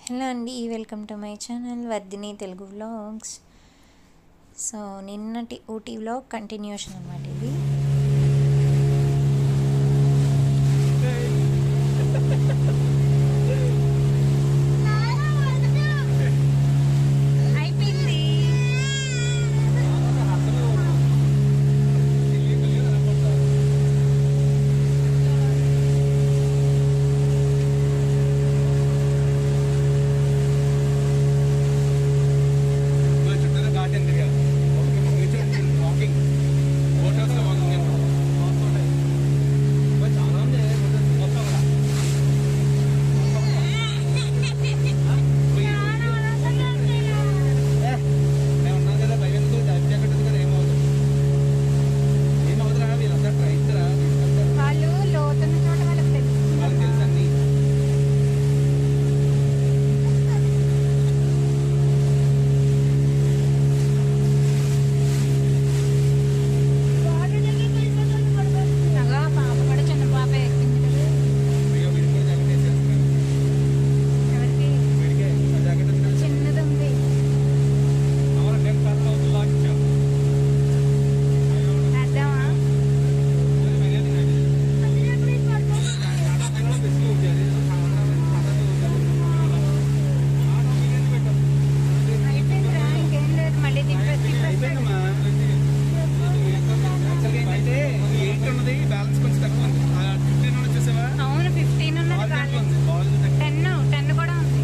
Hello అండి welcome to my channel Vardhini Telugu vlogs so నిన్నటి Ooty vlog continuation అనమాట ఇది అయిపోయింది చుట్టూ గార్డెన్ తిరిగా వాకింగ్ హోటల్స్ లో వాకింగ్ చాలా ఉంది మొత్తం నేను ఉన్నాను కదా భయం ఎందుకు లైఫ్ జాకెట్ ఉంది కదా ఏమవుతుంది ఏమవుతురా వీళ్ళంతా ట్రైన్స్రా వాళ్ళు లోతున్న చోట వాళ్ళకి తెలుస్తుంది వాళ్ళకి తెలుసు అన్ని అగా పాప కూడా చిన్న పాప ఎక్కింది కదా అయ్యో వీడికి కూడా జాకెట్ వేసేస్తున్నాను ఎవరికి వీడికే ఆ జాకెట్ ఉంది కదా చిన్నది ఉంది అవును నేను కర్ర అవుతుంది లాగించాను వేద్దామా అయిపోయిందిరా ఇంకేం లేదు మళ్ళీ తిప్పేసి తిప్పేసి అవును ఫిఫ్టీన్ ఉన్నది కాలేదు టెన్ టెన్ కూడా ఉంది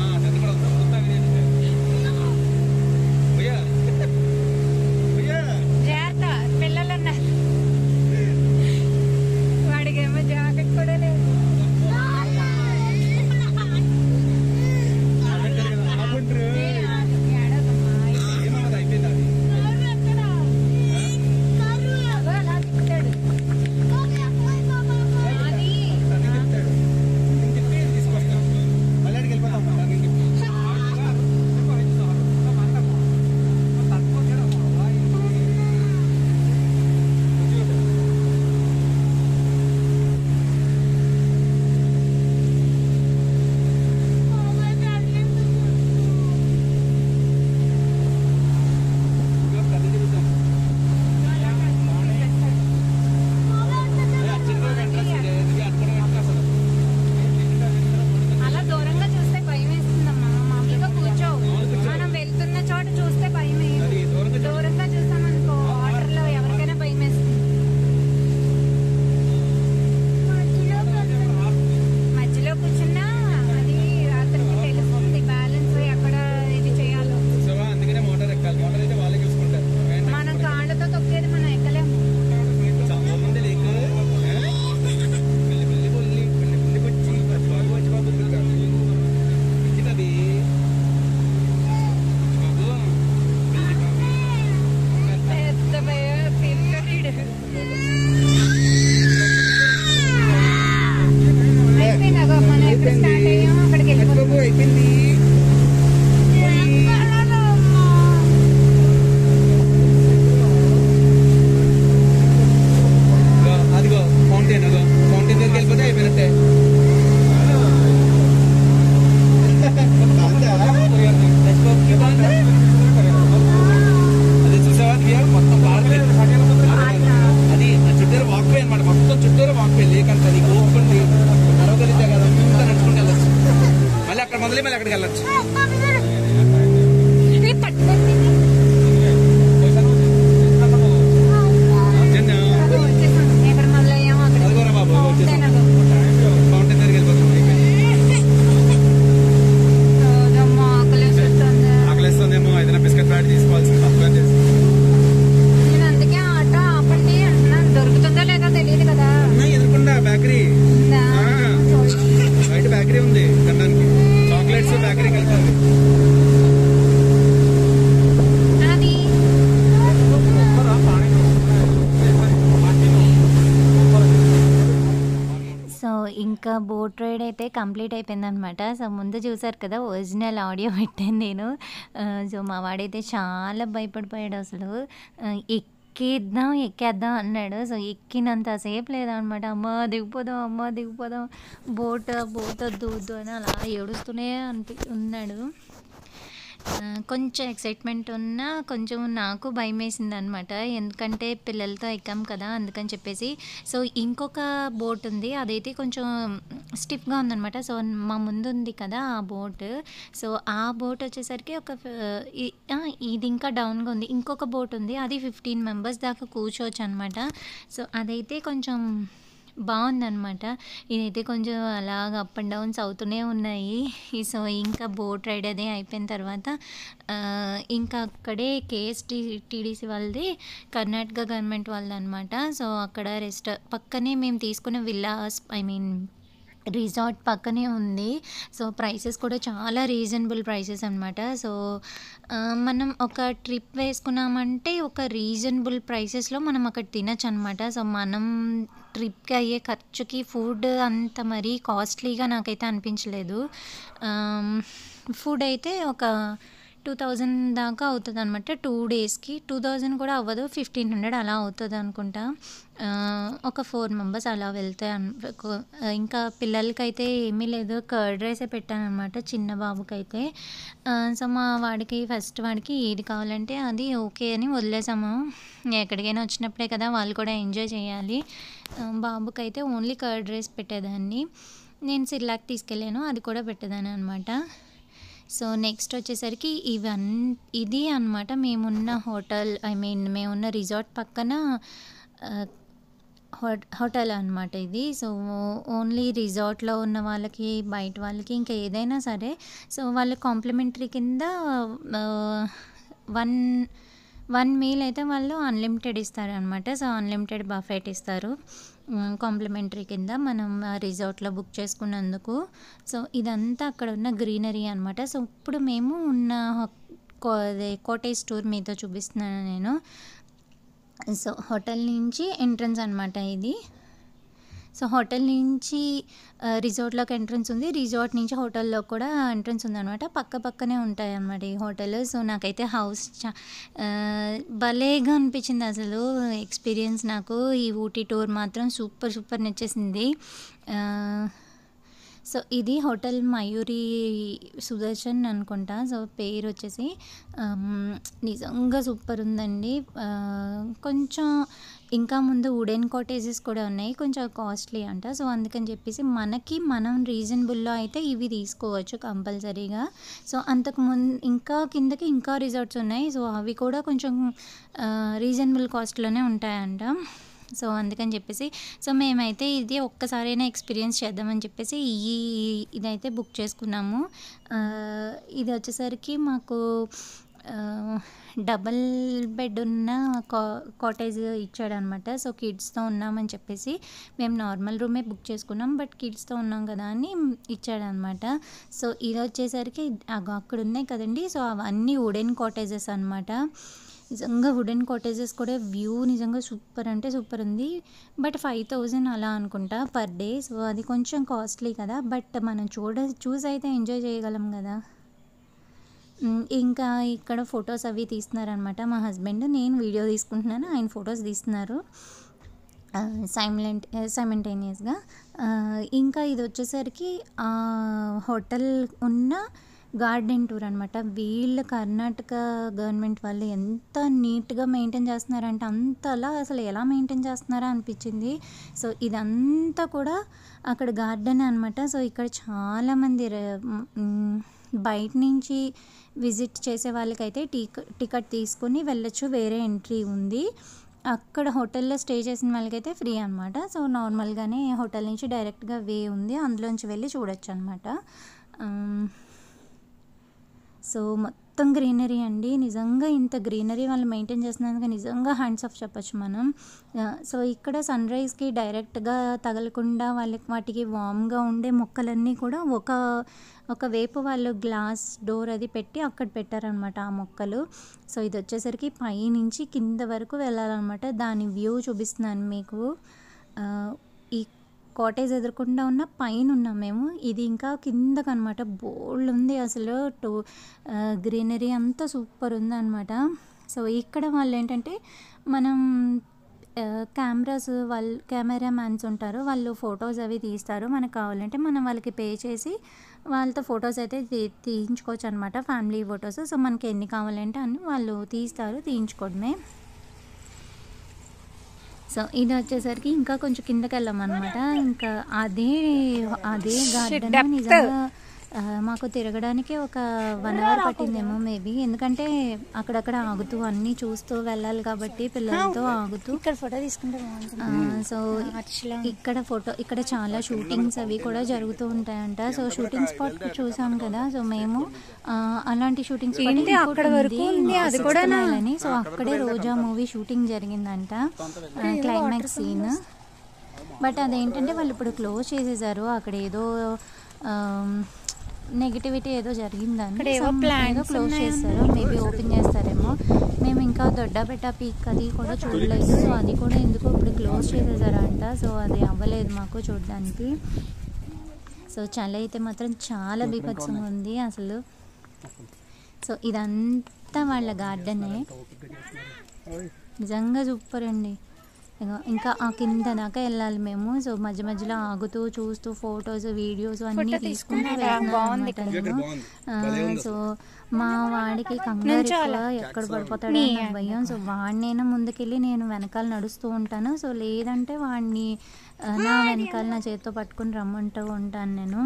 జాగ్రత్త పిల్లలు ఉన్నారు వాడికేమో జాకెట్ కూడా లేదు ఏడవకమ్మా, అయిపోయింది. అగో అలా తిప్పుతాడు. అది అలా దూరంగా చూస్తే భయం వేస్తుందమ్మా మామూలుగా కూర్చోవు మనం వెళ్తున్న చోట చూస్తే భయం వేయదు దూరంగా చూసామనుకో వాటర్ లో ఎవరికైనా భయం వేస్తుంది మధ్యలో కూర్చున్నా అది అతనికి తెలుస్తుంది బ్యాలెన్స్ ఎక్కడ ఇది చేయాలో అందుకనే మోటార్ ఎక్కాలి మోటార్ అయితే వాళ్ళే చూసుకుంటారు మనం కాళ్ళతో తొక్కేది మనం ఎక్కలేము చాలామంది లేక పెళ్లి పెళ్లి పొల్లి పెళ్లి పెళ్లి వచ్చి బాబు వచ్చి బాబు ఇచ్చినది బాబు పెళ్లి బాబు పెద్ద భయం పిల్లడు అయిపోయింది అగో మనం ఎక్కడ స్టార్ట్ అయ్యామో అక్కడికి వెళ్ళిపోతాం బాబు అయిపోయింది ఇదిగో, అదిగో ఫౌంటైన్ అదిగో ఫౌంటైన్ దగ్గరికి వెళ్ళిపోతే అయిపోయినట్టే అది చూసావా దివ్య? మొత్తం పార్క్ అది ఆ చుట్టూరు వాక్ వే అనమాట మొత్తం చుట్టూరు వాక్ వే లేకంత నీకు ఓపుకుంది నడవగలిగితే కదా అంతా నడుచుకుంటూ వెళ్ళచ్చు మళ్ళీ అక్కడ మొదలు మళ్ళీ అక్కడికి వెళ్ళచ్చు ఎక్కడ మొదలయ్యామో అక్కడ అదిగోరా బాబు వచ్చేసాం ఫౌంటైన్ ఫౌంటైన్ దగ్గరికి వెళ్ళిపోతాం అమ్మో ఆకలేస్తుంది ఆకలిస్తుందేమో ఏదైనా బిస్కెట్ ప్యాకెట్ తీసుకోవాల్సింది తప్పగా చేసి నేను అందుకే ఆటో ఆపండి అంటున్నాను దొరుకుతుందో లేదో తెలియదు కదా ఎదుర్కొండా బేకరీ ఉందా? ఆ. బయట బేకరీ ఉంది తినడానికి చాక్లెట్స్ బేకరీకి వెళ్తుంది అది సో ఇంకా బోట్ రైడ్ అయితే కంప్లీట్ అయిపోయిందనమాట సో ముందు చూసారు కదా ఒరిజినల్ ఆడియో పెట్టాను నేను ఆ, సో మా వాడైతే చాలా భయపడిపోయాడు అసలు ఆ, ఎక్కి ఎక్కేద్దాం ఎక్కేద్దాం అన్నాడు సో ఎక్కినంత సేపు లేదనమాట అమ్మ దిగిపోదాం అమ్మ దిగిపోదాం బోట్ బోట్ వద్దు వద్దు అని అలా ఏడుస్తూనే అనిపి ఉన్నాడు ఆ, కొంచెం ఎక్సైట్మెంట్ ఉన్నా కొంచెం నాకు భయం వేసింది అనమాట ఎందుకంటే పిల్లలతో ఎక్కాం కదా అందుకని చెప్పేసి సో ఇంకొక బోట్ ఉంది అదైతే కొంచెం స్టిఫ్గా ఉందన్నమాట సో మా ముందు ఉంది కదా ఆ బోట్ సో ఆ బోట్ వచ్చేసరికి ఒక ఫ- ఇ- ఆ, ఇది ఇంకా డౌన్గా ఉంది ఇంకొక బోట్ ఉంది అది ఫిఫ్టీన్ మెంబర్స్ దాకా కూర్చోవచ్చు అనమాట సో అదైతే కొంచెం బాగుందన్నమాట ఇదైతే కొంచెం అలాగ అప్ అండ్ డౌన్స్ అవుతూనే ఉన్నాయి ఈ సో ఇంకా బోట్ రైడ్ అదే అయిపోయిన తర్వాత ఆ, ఇంకా అక్కడే కేఎస్టీ టీడీసీ వాళ్ళది కర్ణాటక గవర్నమెంట్ వాళ్ళది అనమాట సో అక్కడ రెస్ట్ పక్కనే మేము తీసుకున్న విల్లాస్ ఐ మీన్ రిసార్ట్ పక్కనే ఉంది సో ప్రైసెస్ కూడా చాలా రీజనబుల్ ప్రైసెస్ అనమాట సో ఆ, మనం ఒక ట్రిప్ వేసుకున్నామంటే ఒక రీజనబుల్ ప్రైసెస్లో మనం అక్కడ తినచ్చు అనమాట సో మనం ట్రిప్కి అయ్యే ఖర్చుకి ఫుడ్ అంత మరీ కాస్ట్లీగా నాకైతే అనిపించలేదు ఫుడ్ అయితే ఒక టూ థౌజండ్ దాకా అవుతుంది అనమాట టూ డేస్కి టూ థౌజండ్ కూడా అవ్వదు ఫిఫ్టీన్ హండ్రెడ్ అలా అవుతుంది అనుకుంటా ఆ, ఒక ఫోర్ మెంబర్స్ అలా వెళ్తే అన్- ఒక- ఇంకా పిల్లలకైతే ఏమీ లేదు కర్డ్ రైసే పెట్టాను అనమాట చిన్న బాబుకైతే ఆ, సో మా వాడికి ఫస్ట్ వాడికి ఏది కావాలంటే అది ఓకే అని వదిలేసాము ఎక్కడికైనా వచ్చినప్పుడే కదా వాళ్ళు కూడా ఎంజాయ్ చేయాలి ఆ, బాబుకైతే ఓన్లీ కర్డ్ రైస్ పెట్టేదాన్ని నేను సిర్లాక్ తీసుకెళ్ళాను అది కూడా పెట్టేదాన్ని అనమాట సో నెక్స్ట్ వచ్చేసరికి ఇవన్ ఇది అనమాట మేమున్న హోటల్ ఐ మీన్ మేమున్న రిసార్ట్ పక్కన ఆ, హోట హోటల్ అనమాట ఇది సో ఓన్లీ రిసార్ట్లో ఉన్న వాళ్ళకి బయట వాళ్ళకి ఇంకా ఏదైనా సరే సో వాళ్ళు కాంప్లిమెంటరీ కింద వన్ వన్ మీల్ అయితే వాళ్ళు అన్లిమిటెడ్ ఇస్తారు అనమాట సో అన్లిమిటెడ్ బఫెట్ ఇస్తారు కాంప్లిమెంటరీ కింద మనం ఆ రిసార్ట్లో బుక్ చేసుకున్నందుకు సో ఇదంతా అక్కడ ఉన్న గ్రీనరీ అనమాట సో ఇప్పుడు మేము ఉన్న హో- కో- అదే కోటేజ్ టూర్ మీతో చూపిస్తున్నాను నేను సో హోటల్ నుంచి ఎంట్రన్స్ అనమాట ఇది సో హోటల్ నుంచి ఆ, రిసార్ట్లోకి ఎంట్రన్స్ ఉంది రిసార్ట్ నుంచి హోటల్లో కూడా ఎంట్రన్స్ ఉందన్నమాట పక్క పక్కనే ఉంటాయి అన్నమాట ఈ హోటల్ సో నాకైతే హౌస్ చా ఆ, భలేగా అనిపించింది అసలు ఎక్స్పీరియన్స్ నాకు ఈ ఊటీ టూర్ మాత్రం సూపర్ సూపర్ నచ్చేసింది ఆ, సో ఇది హోటల్ మయూరి సుదర్శన్ అనుకుంటా సో పేరు వచ్చేసి ఆమ్, నిజంగా సూపర్ ఉందండి ఆ, కొంచెం ఇంకా ముందు వుడెన్ కాటేజెస్ కూడా ఉన్నాయి కొంచెం కాస్ట్లీ అంట సో అందుకని చెప్పేసి మనకి మనం రీజనబుల్లో అయితే ఇవి తీసుకోవచ్చు కంపల్సరీగా సో అంతకు ముందు ఇంకా కిందకి ఇంకా రిసార్ట్స్ ఉన్నాయి సో అవి కూడా కొంచెం రీజనబుల్ కాస్ట్లోనే ఉంటాయంట సో అందుకని చెప్పేసి సో మేమైతే ఇది ఒక్కసారైనా ఎక్స్పీరియన్స్ చేద్దామని చెప్పేసి ఈ ఇదైతే బుక్ చేసుకున్నాము ఆ, ఇది వచ్చేసరికి మాకు ఆ, డబల్ బెడ్ ఉన్న కా కాటేజ్ ఇచ్చాడనమాట సో కిడ్స్తో ఉన్నామని చెప్పేసి మేము నార్మల్ రూమే బుక్ చేసుకున్నాం బట్ కిడ్స్తో ఉన్నాం కదా అని ఇచ్చాడనమాట సో ఇది వచ్చేసరికి అగో అక్కడ ఉన్నాయి కదండి సో అవన్నీ వుడెన్ కాటేజెస్ అనమాట నిజంగా వుడెన్ కాటేజెస్ కూడా వ్యూ నిజంగా సూపర్ అంటే సూపర్ ఉంది బట్ ఫైవ్ థౌజండ్ అలా అనుకుంటా పర్ డే సో అది కొంచెం కాస్ట్లీ కదా బట్ మనం చూడ చూసి అయితే ఎంజాయ్ చేయగలం కదా మ్, ఇంకా ఇక్కడ ఫొటోస్ అవి తీస్తున్నారనమాట మా హస్బెండ్ నేను వీడియో తీసుకుంటున్నాను ఆయన ఫొటోస్ తీస్తున్నారు సైమిలెంట్ సైమెంటేనియస్గా ఇంకా ఇది వచ్చేసరికి ఆ హోటల్ ఉన్న గార్డెన్ టూర్ అనమాట వీళ్ళ కర్ణాటక గవర్నమెంట్ వాళ్ళు ఎంత నీట్గా మెయింటైన్ చేస్తున్నారంటే అంతలా అసలు ఎలా మెయింటైన్ చేస్తున్నారా అనిపించింది సో ఇదంతా కూడా అక్కడ గార్డెన్ అనమాట సో ఇక్కడ చాలామంది ర- మ్, బయట నుంచి విజిట్ చేసే వాళ్ళకైతే టిక టికెట్ తీసుకొని వెళ్ళొచ్చు వేరే ఎంట్రీ ఉంది అక్కడ హోటల్లో స్టే చేసిన వాళ్ళకైతే ఫ్రీ అనమాట సో నార్మల్గానే హోటల్ నుంచి డైరెక్ట్గా వే ఉంది అందులోంచి వెళ్ళి చూడొచ్చు అనమాట సో మొత్తం గ్రీనరీ అండి నిజంగా ఇంత గ్రీనరీ వాళ్ళు మెయింటైన్ చేసినందుకు నిజంగా హ్యాండ్స్ ఆఫ్ చెప్పొచ్చు మనం ఆ, సో ఇక్కడ సన్ రైజ్కి డైరెక్ట్గా తగలకుండా వాళ్ళకి వాటికి వామ్గా ఉండే మొక్కలన్నీ కూడా ఒక ఒక వేపు వాళ్ళు గ్లాస్ డోర్ అది పెట్టి అక్కడ పెట్టారనమాట ఆ మొక్కలు సో ఇది వచ్చేసరికి పైనుంచి కింద వరకు వెళ్ళాలన్నమాట దాని వ్యూ చూపిస్తున్నాను మీకు ఆ, ఈ కాటేజ్ ఎదురకుండా ఉన్న పైన ఉన్నాం మేము ఇది ఇంకా కిందకు అనమాట బోల్డ్ ఉంది అసలు టూ గ్రీనరీ అంతా సూపర్ ఉంది అనమాట సో ఇక్కడ వాళ్ళు ఏంటంటే మనం కెమెరాస్ వాళ్ళు కెమెరా మ్యాన్స్ ఉంటారు వాళ్ళు ఫొటోస్ అవి తీస్తారు మనకు కావాలంటే మనం వాళ్ళకి పే చేసి వాళ్ళతో ఫొటోస్ అయితే తీ తీయించుకోవచ్చు అనమాట ఫ్యామిలీ ఫొటోస్ సో మనకి ఎన్ని కావాలంటే అన్ని వాళ్ళు తీస్తారు తీయించుకోవడమే సో ఇది వచ్చేసరికి ఇంకా కొంచెం కిందకి వెళ్ళామన్నమాట ఇంకా అదే అదే గార్డెన్ నిజంగా ఆ, మాకు తిరగడానికి ఒక వన్ అవర్ పట్టిందేమో మేబీ ఎందుకంటే అక్కడక్కడ ఆగుతూ అన్నీ చూస్తూ వెళ్ళాలి కాబట్టి పిల్లలతో ఆగుతూ ఇక్కడ ఫోటో తీసుకుంటే బాగుంటుంది ఆ, సో ఆర్చ్లా ఇక్కడ ఫోటో ఇక్కడ చాలా షూటింగ్స్ అవి కూడా జరుగుతూ ఉంటాయంట సో షూటింగ్ స్పాట్ చూసాం కదా సో మేము ఆ, అలాంటి షూటింగ్ స్పాట్ ఏంటి అక్కడ వరకు ఉంది? అది Sixth కూడానా? Mile అని సో అక్కడే రోజా మూవీ షూటింగ్ జరిగిందంట క్లైమాక్స్ సీన్ బట్ అదేంటంటే వాళ్ళు ఇప్పుడు క్లోజ్ చేసేసారు అక్కడ ఏదో నెగిటివిటీ ఏదో జరిగిందని అక్కడ ఏవో Some plants ఏదో క్లోజ్ ఉన్నాయని. చేస్తారు మేబీ ఓపెన్ చేస్తారేమో మేము ఇంకా దొడ్డబెట్ట పీక్ అది కూడా చూడలేదు సో అది కూడా ఎందుకో ఇప్పుడు క్లోజ్ చేసేసారంట సో అది అవ్వలేదు మాకు చూడడానికి సో చలి అయితే మాత్రం చాలా బీభత్సంగా ఉంది అసలు సో ఇదంతా వాళ్ళ గార్డెనే నిజంగా సూపర్ అండి ఇగో ఇంకా ఆ కింద దాకా వెళ్ళాలి మేము సో మధ్య మధ్యలో ఆగుతూ చూస్తూ ఫొటోస్ వీడియోస్ అన్నీ Photo తీసుకుంటూ తీసుకున్నారా? వెళ్తున్నాను బాగుంది అన్నమాట ఇక్కడ. నేను బాగుంది. ఆ, భలే ఉంది సో మా వాడికి కంగారు నుంచోలా? ఎక్కువ ఎక్కడ పడిపోతాడో అని నాకు భయం సో వాడినైనా ముందుకెళ్ళి నేను వెనకాల నడుస్తూ ఉంటాను సో లేదంటే వాడిని ఆ, నా వెనకాల నా చేతితో పట్టుకుని రమ్మంటూ ఉంటాను నేను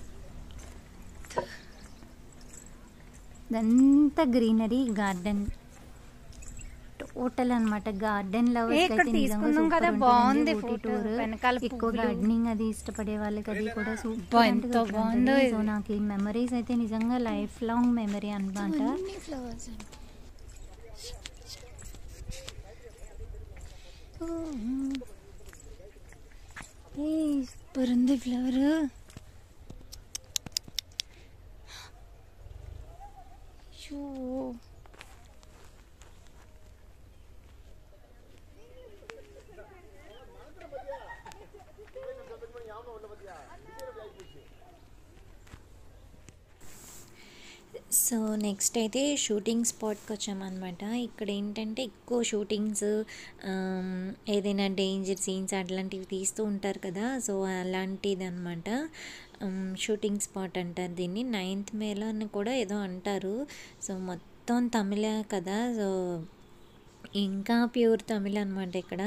ఇదంతా గ్రీనరీ గార్డెన్ టోటల్ అన్నమాట గార్డెన్ ఏ, లవర్స్ ఇక్కడ అయితే నిజంగా తీసుకున్నాం సూపర్ కదా, ఉంటుందండి బాగుంది ఊటీ photo. టూర్ వెనకాల ఎక్కువ పువ్వులు. గార్డెనింగ్ అది ఇష్టపడే వాళ్ళకి అది కూడా అబ్బా, సూపర్ ఎంత బాగుందో ఇది. సో నాకు ఈ మెమరీస్ అయితే నిజంగా లైఫ్ లాంగ్ మెమరీ అన్నమాట ఫ్లవర్స్ సూపర్ ఉంది ఫ్లవర్ సో నెక్స్ట్ అయితే షూటింగ్ స్పాట్కి వచ్చామన్నమాట ఇక్కడ ఏంటంటే ఎక్కువ షూటింగ్స్ ఆమ్, ఏదైనా డేంజర్ సీన్స్ అట్లాంటివి తీస్తూ ఉంటారు కదా సో అలాంటిది అనమాట షూటింగ్ స్పాట్ అంటారు దీన్ని నైన్త్ మేలో అని కూడా ఏదో అంటారు సో మొత్తం తమిళ కదా సో ఇంకా ప్యూర్ తమిళ అనమాట ఇక్కడ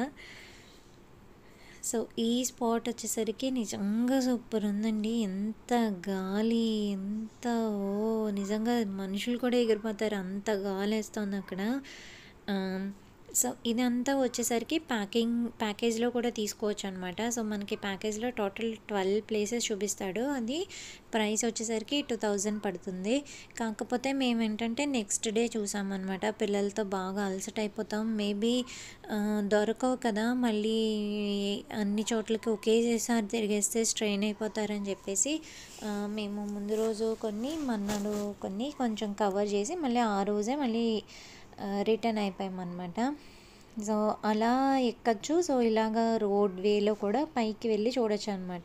సో ఈ స్పాట్ వచ్చేసరికి నిజంగా సూపర్ ఉందండి ఎంత గాలి ఎంత ఓ నిజంగా మనుషులు కూడా ఎగిరిపోతారు అంత గాలి వేస్తుంది అక్కడ ఆమ్, సో ఇదంతా వచ్చేసరికి ప్యాకింగ్ ప్యాకేజ్లో కూడా తీసుకోవచ్చు అనమాట సో మనకి ప్యాకేజ్లో టోటల్ ట్వెల్వ్ ప్లేసెస్ చూపిస్తాడు అది ప్రైస్ వచ్చేసరికి టూ థౌజండ్ పడుతుంది కాకపోతే మేము ఏంటంటే నెక్స్ట్ డే చూసామన్నమాట పిల్లలతో బాగా అలసట అయిపోతాం మేబీ దొరకవు కదా మళ్ళీ అన్ని చోట్లకి ఒకేసారి తిరిగేస్తే స్ట్రెయిన్ అయిపోతారని చెప్పేసి ఆ, మేము ముందు రోజు కొన్ని మన్నాడు కొన్ని కొంచెం కవర్ చేసి మళ్ళీ ఆ రోజే మళ్ళీ రిటర్న్ అయిపోయామన్నమాట సో అలా ఎక్కచ్చు సో ఇలాగ రోడ్ వేలో కూడా పైకి వెళ్ళి చూడొచ్చు అనమాట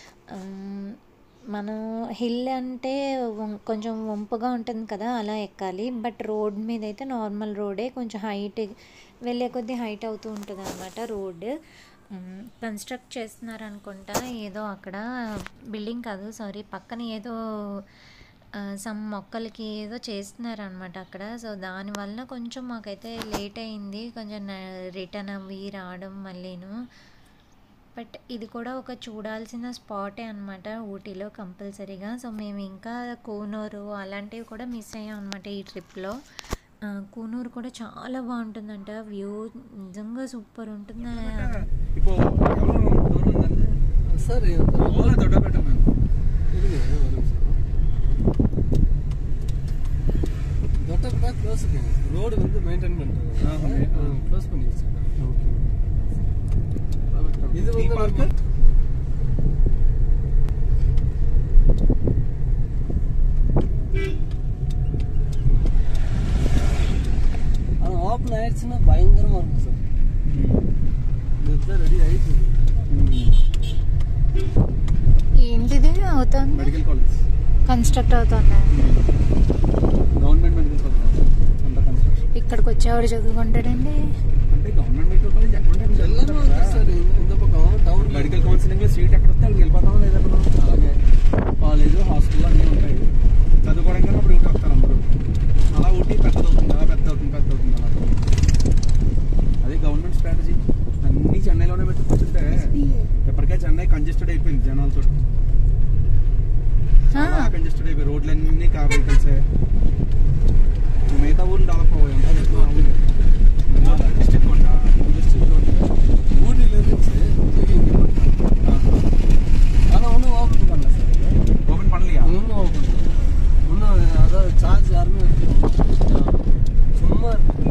మనం హిల్ అంటే వం- కొంచెం వంపుగా ఉంటుంది కదా అలా ఎక్కాలి బట్ రోడ్ మీద అయితే నార్మల్ రోడే కొంచెం హైట్ వెళ్ళే కొద్దీ హైట్ అవుతూ ఉంటుంది అనమాట రోడ్ కన్స్ట్రక్ట్ చేస్తున్నారు అనుకుంటా ఏదో అక్కడ బిల్డింగ్ కాదు సారీ పక్కన ఏదో సమ్ మొక్కలకి ఏదో చేస్తున్నారు అనమాట అక్కడ సో దానివల్ల కొంచెం మాకైతే లేట్ అయింది కొంచెం రిటర్న్ అవ్వి రావడం మళ్ళీను బట్ ఇది కూడా ఒక చూడాల్సిన స్పాటే అనమాట ఊటీలో కంపల్సరీగా సో మేము ఇంకా కూనూరు అలాంటివి కూడా మిస్ అయ్యాం అనమాట ఈ ట్రిప్లో ఆ, కూనూరు కూడా చాలా బాగుంటుందంట వ్యూ నిజంగా సూపర్ ఉంటుంది இப்போ எவ்வளோ தூரம் வந்து ಸರ್ ஓலை தொட்டப்பட்ட மேம் ದೊಡ್ಡ ಕ್ಲೋಸ್ ರೋಡ್ வந்து மெயின்டைன் ஆ, பண்றாங்க ஆ. க்ளோஸ் பண்ணி வச்சிருக்காங்க இது இது வந்து வந்து நம்ம- அது ஓப்பன் ஆயிடுச்சுன்னா பயங்கரமா இருக்கும் சார் இதுதான் ரெடி ஆயிடுச்சு ఏంటిది అవుతుంది మెడికల్ కాలేజ్ కన్స్ట్రక్ట్ అవుతుంది గవర్నమెంట్ మెడికల్ కాలేజ్ అంత కన్స్ట్రక్షన్ ఇక్కడికి వచ్చేవాడు చదువుకుంటాడండి అంటే గవర్నమెంట్ మెడికల్ కాలేజ్ ఎక్కడ ఉంటే అక్కడ ఎల్లమ్మ చదువుతారు కదా. సార్ ఎంత టౌన్ మెడికల్ కౌన్సిలింగ్ లో సీట్ ఎక్కడ వస్తే అక్కడికి వెళ్ళిపోతాం లేదా మనం అలాగే కాలేజ్ హాస్టల్ అన్నీ ఉంటాయి చదువుకోవడానికి అప్పుడు ఊటీ వస్తారు అందరూ అలా ఊటీ పెద్ద అవుతుంది అలా పెద్ద అవుతుంది పెద్ద అవుతుంది అలా అది గవర్నమెంట్ స్ట్రాటజీ అన్ని చెన్నైలోనే పెట్టుకుంటుంటే ఎప్పటికే చెన్నై కంజెస్టెడ్ అయిపోయింది జనాలతో చాలా కంజెస్టెడ్ అయిపోయి రోడ్లన్నీ కార్ వెహికల్స్ మిగతా ఊర్లు డెవలప్ అవ్వాలి అంతా ఎక్కువ అవును డిస్ట్రిక్ట్ కొండ డిస్ట్రిక్ట్ ఊటీ లేదు ஆனால் ஒன்றும் ஓப்பன் பண்ணல சார் இது. ఓపెన్ పడలియా ஒன்றும் ஓப்பன் பண்ணல இன்னும் அதாவது சார்ஜ் யாருமே வைக்கல. சும்மா இருக்கு.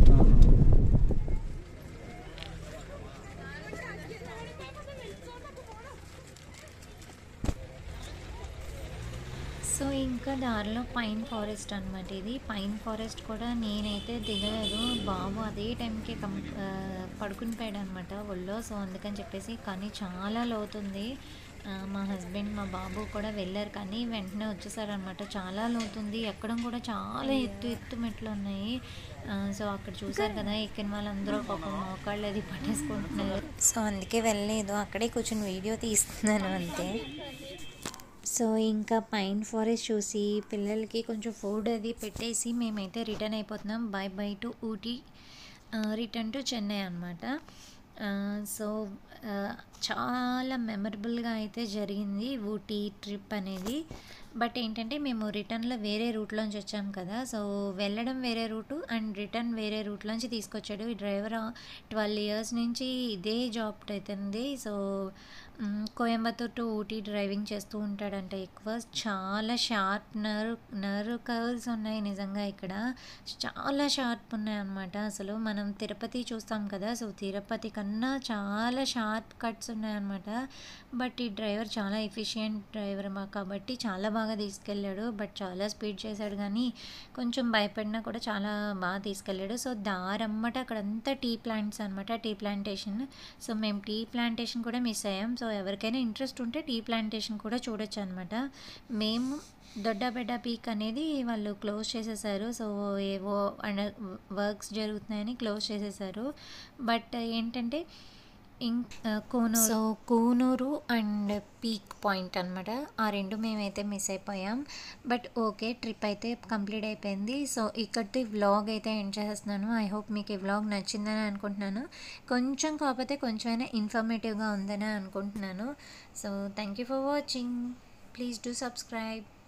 సో ఇంకా దారిలో పైన్ ఫారెస్ట్ అనమాట ఇది పైన్ ఫారెస్ట్ కూడా నేనైతే దిగలేదు బాబు అదే టైంకి కం ఆ, పడుకుని పోయాడు అనమాట ఒళ్ళో సో అందుకని చెప్పేసి కానీ చాలా లోతుంది ఆ, మా హస్బెండ్ మా బాబు కూడా వెళ్ళారు కానీ వెంటనే వచ్చేసారనమాట చాలా లోతుంది ఎక్కడం కూడా చాలా ఎత్తు ఎత్తు మెట్లు ఉన్నాయి ఆ, సో అక్కడ చూసారు కదా ఎక్కిన వాళ్ళందరూ పాపం మోకాళ్ళు అది పట్టేసుకుంటున్నారు సో అందుకే వెళ్ళలేదు అక్కడే కూర్చొని వీడియో తీస్తున్నాను అంతే సో ఇంకా పైన్ ఫారెస్ట్ చూసి పిల్లలకి కొంచెం ఫుడ్ అది పెట్టేసి మేమైతే రిటర్న్ అయిపోతున్నాం bye bye to Ooty return to Chennai అనమాట సో ఆ, చాలా మెమరబుల్గా అయితే జరిగింది ఊటీ ట్రిప్ అనేది బట్ ఏంటంటే మేము రిటర్న్లో వేరే రూట్లోంచి వచ్చాం కదా సో వెళ్ళడం వేరే రూటు అండ్ రిటర్న్ వేరే రూట్లోంచి తీసుకొచ్చాడు ఈ డ్రైవర్ ట్వెల్వ్ ఇయర్స్ నుంచి ఇదే జాబ్ అవుతుంది సో మ్, కోయంబత్తూర్ టు ఊటీ డ్రైవింగ్ చేస్తూ ఉంటాడంట ఎక్కువ చాలా షార్ప్ నర్వ్ నర్వ్ కర్వ్స్ ఉన్నాయి నిజంగా ఇక్కడ చాలా షార్ప్ ఉన్నాయి అన్నమాట అసలు మనం తిరుపతి చూస్తాం కదా సో తిరుపతి కన్నా చాలా షార్ప్ కట్స్ ఉన్నాయన్నమాట బట్ ఈ డ్రైవర్ చాలా ఎఫిషియెంట్ డ్రైవర్ మా కాబట్టి చాలా బాగా తీసుకెళ్ళాడు బట్ చాలా స్పీడ్ చేశాడు కానీ కొంచెం భయపడినా కూడా చాలా బాగా తీసుకెళ్ళాడు సో దారమ్మట అక్కడంతా టీ ప్లాంట్స్ అనమాట టీ ప్లాంటేషన్ సో మేము టీ ప్లాంటేషన్ కూడా మిస్ అయ్యాం సో ఎవరికైనా ఇంట్రెస్ట్ ఉంటే టీ ప్లాంటేషన్ కూడా చూడొచ్చు అనమాట మేము దొడ్డబెడ్డ పీక్ అనేది వాళ్ళు క్లోజ్ చేసేసారు సో ఏవో అండ్ వర్క్స్ జరుగుతున్నాయని క్లోజ్ చేసేసారు బట్ ఏంటంటే ఇం Coonoor so Coonoor and peak point అనమాట ఆ రెండు మేమైతే మిస్ అయిపోయాం బట్ ఓకే ట్రిప్ అయితే కంప్లీట్ అయిపోయింది సో ఇక్కడితో వ్లాగ్ అయితే ఎండ్ చేస్తున్నాను ఐ హోప్ మీకు ఈ వ్లాగ్ నచ్చిందని అనుకుంటున్నాను కొంచెం కాకపోతే కొంచెమైనా ఇన్ఫర్మేటివ్గా ఉందని అనుకుంటున్నాను so thank you for watching please do subscribe